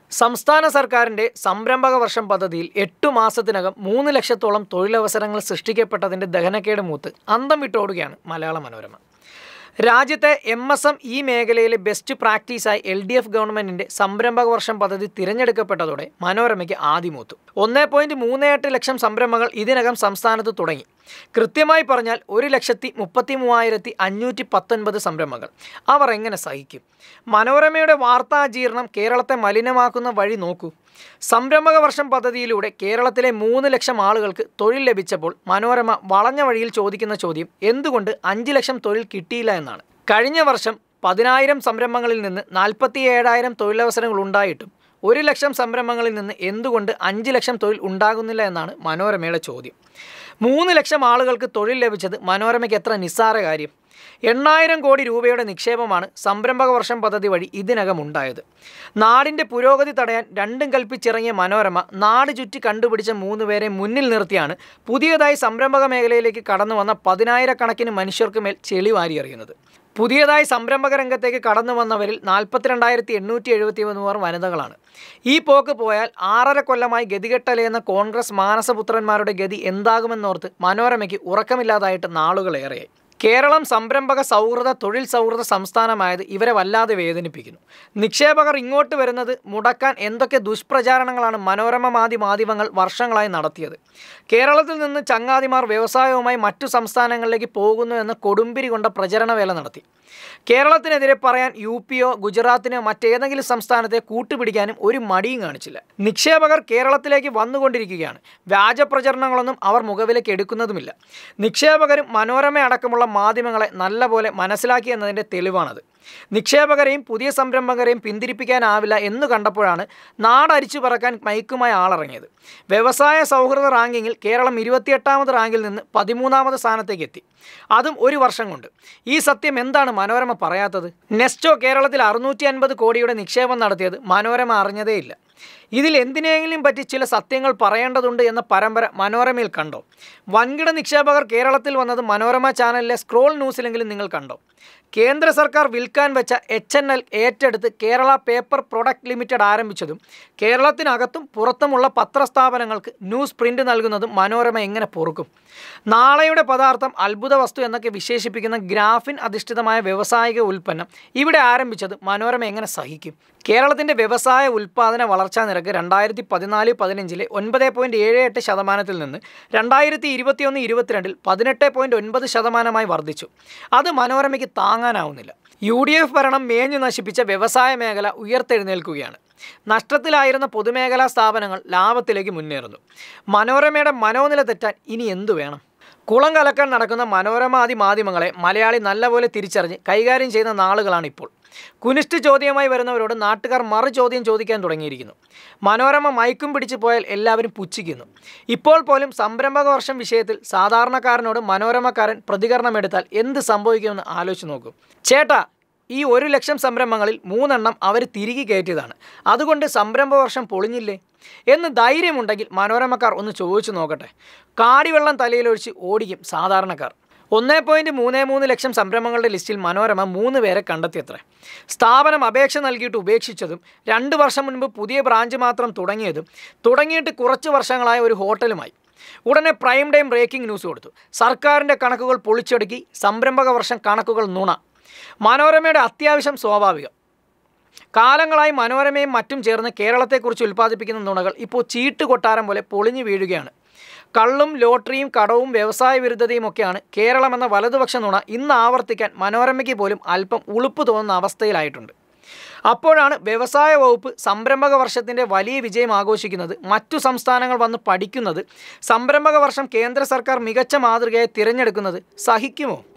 സംസ്ഥാന സർക്കാരിൻ്റെ സംരംഭക വർഷം പദ്ധതിയിൽ എട്ടു മാസത്തിനകം മൂന്ന് ലക്ഷത്തോളം തൊഴിലവസരങ്ങൾ സൃഷ്ടിക്കപ്പെട്ടതിൻ്റെ ദഹനക്കേട് മൂത്ത് അന്തം വിട്ടോടുകയാണ് മലയാള മനോരമ രാജ്യത്തെ എം എസ് എം ഈ മേഖലയിലെ ബെസ്റ്റ് പ്രാക്ടീസായി എൽ ഡി എഫ് ഗവൺമെൻറ്റിൻ്റെ സംരംഭക വർഷം പദ്ധതി തിരഞ്ഞെടുക്കപ്പെട്ടതോടെ മനോരമയ്ക്ക് ആദ്യമൂത്തു ഒന്നേ പോയിൻറ്റ് മൂന്ന് എട്ട് ലക്ഷം സംരംഭങ്ങൾ ഇതിനകം സംസ്ഥാനത്ത് തുടങ്ങി കൃത്യമായി പറഞ്ഞാൽ ഒരു ലക്ഷത്തി മുപ്പത്തി മൂവായിരത്തി അഞ്ഞൂറ്റി പത്തൊൻപത് സംരംഭങ്ങൾ അവർ എങ്ങനെ സഹിക്കും മനോരമയുടെ വാർത്താജീർണം കേരളത്തെ മലിനമാക്കുന്ന വഴി നോക്കൂ സംരംഭക വർഷം പദ്ധതിയിലൂടെ കേരളത്തിലെ മൂന്ന് ലക്ഷം ആളുകൾക്ക് തൊഴിൽ ലഭിച്ചപ്പോൾ മനോരമ വളഞ്ഞ വഴിയിൽ ചോദിക്കുന്ന ചോദ്യം എന്തുകൊണ്ട് അഞ്ച് ലക്ഷം തൊഴിൽ കിട്ടിയില്ല എന്നാണ് കഴിഞ്ഞ വർഷം പതിനായിരം സംരംഭങ്ങളിൽ നിന്ന് നാൽപ്പത്തി ഏഴായിരം തൊഴിലവസരങ്ങൾ ഉണ്ടായിട്ടും ഒരു ലക്ഷം സംരംഭങ്ങളിൽ നിന്ന് എന്തുകൊണ്ട് അഞ്ച് ലക്ഷം തൊഴിൽ ഉണ്ടാകുന്നില്ല എന്നാണ് മനോരമയുടെ ചോദ്യം മൂന്ന് ലക്ഷം ആളുകൾക്ക് തൊഴിൽ ലഭിച്ചത് മനോരമയ്ക്ക് എത്ര നിസ്സാര കാര്യം എണ്ണായിരം കോടി രൂപയുടെ നിക്ഷേപമാണ് സംരംഭക വർഷം പദ്ധതി വഴി ഇതിനകം ഉണ്ടായത് നാടിൻ്റെ പുരോഗതി തടയാൻ രണ്ടും കൽപ്പിച്ചിറങ്ങിയ മനോരമ നാട് ചുറ്റി കണ്ടുപിടിച്ച മൂന്ന് പേരെ മുന്നിൽ നിർത്തിയാണ് പുതിയതായി സംരംഭക മേഖലയിലേക്ക് കടന്നു വന്ന പതിനായിരക്കണക്കിന് മനുഷ്യർക്ക് മേൽ ചെളി വാരിയെറിയുന്നത് പുതിയതായി സംരംഭക രംഗത്തേക്ക് കടന്നു വന്നവരിൽ നാൽപ്പത്തിരണ്ടായിരത്തി എണ്ണൂറ്റി എഴുപത്തി മൂന്ന് പേർ വനിതകളാണ് ഈ പോക്ക് പോയാൽ ആറര കൊല്ലമായി ഗതികെട്ടലയുന്ന കോൺഗ്രസ് മാനസപുത്രന്മാരുടെ ഗതി എന്താകുമെന്നോർത്ത് മനോരമയ്ക്ക് ഉറക്കമില്ലാതായിട്ട് നാളുകളേറെയായി കേരളം സംരംഭക സൗഹൃദ തൊഴിൽ സൗഹൃദ സംസ്ഥാനമായത് ഇവരെ വല്ലാതെ വേദനിപ്പിക്കുന്നു നിക്ഷേപകർ ഇങ്ങോട്ട് വരുന്നത് മുടക്കാൻ എന്തൊക്കെ ദുഷ്പ്രചാരണങ്ങളാണ് മനോരമ മാതി മാധ്യമങ്ങൾ വർഷങ്ങളായി നടത്തിയത് കേരളത്തിൽ നിന്ന് ചങ്ങാതിമാർ വ്യവസായവുമായി മറ്റു സംസ്ഥാനങ്ങളിലേക്ക് പോകുന്നു എന്ന കൊടുമ്പിരി കൊണ്ട പ്രചരണ വേല നടത്തി കേരളത്തിനെതിരെ പറയാൻ യു പിയോ ഗുജറാത്തിനോ മറ്റേതെങ്കിലും സംസ്ഥാനത്തെ കൂട്ടുപിടിക്കാനും ഒരു മടിയും കാണിച്ചില്ല നിക്ഷേപകർ കേരളത്തിലേക്ക് വന്നുകൊണ്ടിരിക്കുകയാണ് വ്യാജ പ്രചരണങ്ങളൊന്നും അവർ മുഖവിലേക്ക് എടുക്കുന്നതുമില്ല നിക്ഷേപകരും മനോരമ അടക്കമുള്ള മാധ്യമങ്ങളെ നല്ലപോലെ മനസ്സിലാക്കി എന്നതിൻ്റെ തെളിവാണത് നിക്ഷേപകരെയും പുതിയ സംരംഭകരെയും പിന്തിരിപ്പിക്കാനാവില്ല എന്ന് കണ്ടപ്പോഴാണ് നാടരിച്ചു പറക്കാൻ മയക്കുമായ ആളിറങ്ങിയത് വ്യവസായ സൗഹൃദ റാങ്കിങ്ങിൽ കേരളം ഇരുപത്തിയെട്ടാമത് റാങ്കിൽ നിന്ന് പതിമൂന്നാമത് സ്ഥാനത്തേക്ക് എത്തി അതും ഒരു വർഷം കൊണ്ട് ഈ സത്യം എന്താണ് മനോരമ പറയാത്തത് നെസ്റ്റോ കേരളത്തിൽ അറുന്നൂറ്റി അൻപത് കോടിയുടെ നിക്ഷേപം നടത്തിയത് മനോരമ അറിഞ്ഞതേയില്ല ഇതിൽ എന്തിനെങ്കിലും പറ്റി ചില സത്യങ്ങൾ പറയേണ്ടതുണ്ട് എന്ന പരമ്പര മനോരമയിൽ കണ്ടോ വൻകിട നിക്ഷേപകർ കേരളത്തിൽ വന്നത് മനോരമ ചാനലിലെ സ്ക്രോൾ ന്യൂസിലെങ്കിലും നിങ്ങൾ കണ്ടോ കേന്ദ്ര സർക്കാർ വിൽക്കാൻ വെച്ച എച്ച് എൻ എൽ ഏറ്റെടുത്ത് കേരള പേപ്പർ പ്രൊഡക്റ്റ് ലിമിറ്റഡ് ആരംഭിച്ചതും കേരളത്തിനകത്തും പുറത്തുമുള്ള പത്രസ്ഥാപനങ്ങൾക്ക് ന്യൂസ് പ്രിൻ്റ് നൽകുന്നതും മനോരമ എങ്ങനെ പൊറുക്കും നാളെയുടെ പദാർത്ഥം അത്ഭുത വസ്തു എന്നൊക്കെ വിശേഷിപ്പിക്കുന്ന ഗ്രാഫിൻ അധിഷ്ഠിതമായ വ്യവസായിക ഉൽപ്പന്നം ഇവിടെ ആരംഭിച്ചത് മനോരമ എങ്ങനെ സഹിക്കും കേരളത്തിൻ്റെ വ്യവസായ ഉൽപ്പാദന വളർച്ചാ നിരക്ക് രണ്ടായിരത്തി പതിനാല് പതിനഞ്ചിലെ ഒൻപത് പോയിൻറ്റ് ഏഴ് എട്ട് ശതമാനത്തിൽ നിന്ന് രണ്ടായിരത്തി ഇരുപത്തിയൊന്ന് ഇരുപത്തിരണ്ടിൽ പതിനെട്ട് പോയിൻറ്റ് ഒൻപത് ശതമാനമായി വർദ്ധിച്ചു അത് മനോരമയ്ക്ക് താങ്ങാനാവുന്നില്ല യു ഡി എഫ് ഭരണം മേഞ്ഞു നശിപ്പിച്ച വ്യവസായ മേഖല ഉയർത്തെഴുന്നേൽക്കുകയാണ് നഷ്ടത്തിലായിരുന്ന പൊതുമേഖലാ സ്ഥാപനങ്ങൾ ലാഭത്തിലേക്ക് മുന്നേറുന്നു മനോരമയുടെ മനോനില തെറ്റാൻ ഇനി എന്തു വേണം കുളം കലക്കാൻ നടക്കുന്ന മനോരമാദി മാധ്യമങ്ങളെ മലയാളി നല്ലപോലെ തിരിച്ചറിഞ്ഞ് കൈകാര്യം ചെയ്യുന്ന നാളുകളാണ് ഇപ്പോൾ കുനിഷ്ഠ ചോദ്യമായി വരുന്നവരോട് നാട്ടുകാർ മറു ചോദ്യം ചോദിക്കാൻ തുടങ്ങിയിരിക്കുന്നു മനോരമ മയക്കും പിടിച്ചു പോയാൽ എല്ലാവരും പുച്ഛിക്കുന്നു ഇപ്പോൾ പോലും സംരംഭക വർഷം വിഷയത്തിൽ സാധാരണക്കാരനോട് മനോരമക്കാരൻ പ്രതികരണമെടുത്താൽ എന്ത് സംഭവിക്കുമെന്ന് ആലോചിച്ച് നോക്കൂ ചേട്ടാ ഈ ഒരു ലക്ഷം സംരംഭങ്ങളിൽ മൂന്നെണ്ണം അവർ തിരികെ കയറ്റിയതാണ് അതുകൊണ്ട് സംരംഭ വർഷം പൊളിഞ്ഞില്ലേ എന്ന് ധൈര്യമുണ്ടെങ്കിൽ മനോരമക്കാർ ഒന്ന് ചോദിച്ചു നോക്കട്ടെ കാടിവെള്ളം തലയിലൊഴിച്ച് ഓടിക്കും സാധാരണക്കാർ ഒന്നേ പോയിൻറ്റ് മൂന്ന് മൂന്ന് ലക്ഷം സംരംഭങ്ങളുടെ ലിസ്റ്റിൽ മനോരമ മൂന്ന് പേരെ കണ്ടെത്തിയത്രേ സ്ഥാപനം അപേക്ഷ നൽകിയിട്ട് ഉപേക്ഷിച്ചതും രണ്ട് വർഷം മുൻപ് പുതിയ ബ്രാഞ്ച് മാത്രം തുടങ്ങിയതും തുടങ്ങിയിട്ട് കുറച്ച് വർഷങ്ങളായ ഒരു ഹോട്ടലുമായി ഉടനെ പ്രൈം ടൈം ബ്രേക്കിംഗ് ന്യൂസ് കൊടുത്തു സർക്കാരിൻ്റെ കണക്കുകൾ പൊളിച്ചടുക്കി സംരംഭക വർഷം കണക്കുകൾ നുണ മനോരമയുടെ അത്യാവശ്യം സ്വാഭാവികം കാലങ്ങളായി മനോരമയും മറ്റും ചേർന്ന് കേരളത്തെക്കുറിച്ച് ഉൽപ്പാദിപ്പിക്കുന്ന നുണകൾ ഇപ്പോൾ ചീട്ട് കൊട്ടാരം പോലെ പൊളിഞ്ഞു വീഴുകയാണ് കള്ളും ലോട്ടറിയും കടവും വ്യവസായ വിരുദ്ധതയും ഒക്കെയാണ് കേരളം എന്ന വലതുപക്ഷ നുണ ഇന്ന് ആവർത്തിക്കാൻ മനോരമയ്ക്ക് പോലും അല്പം ഉളുപ്പ് തോന്നുന്ന അവസ്ഥയിലായിട്ടുണ്ട് അപ്പോഴാണ് വ്യവസായ വകുപ്പ് സംരംഭക വർഷത്തിൻ്റെ വലിയ വിജയം ആഘോഷിക്കുന്നത് മറ്റു സംസ്ഥാനങ്ങൾ വന്ന് പഠിക്കുന്നത് സംരംഭക വർഷം കേന്ദ്ര സർക്കാർ മികച്ച മാതൃകയായി തിരഞ്ഞെടുക്കുന്നത് സഹിക്കുമോ